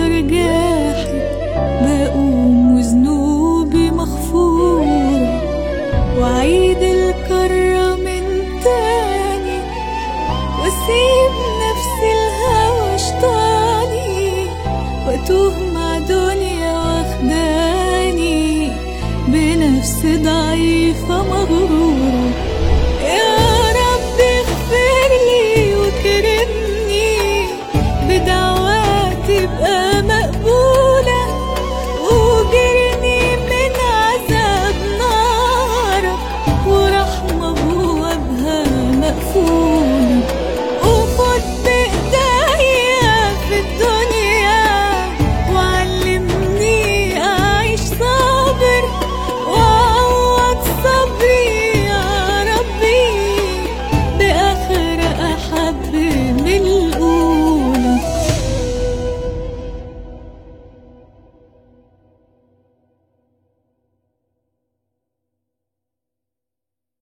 بشر جاحد بقوم وذنوبي مغفورة وأعيد الكرة من تاني وأسيب نفسي الهوى شطاني وأتوه مع دنيا واخداني بنفس ضعيفة مغرورة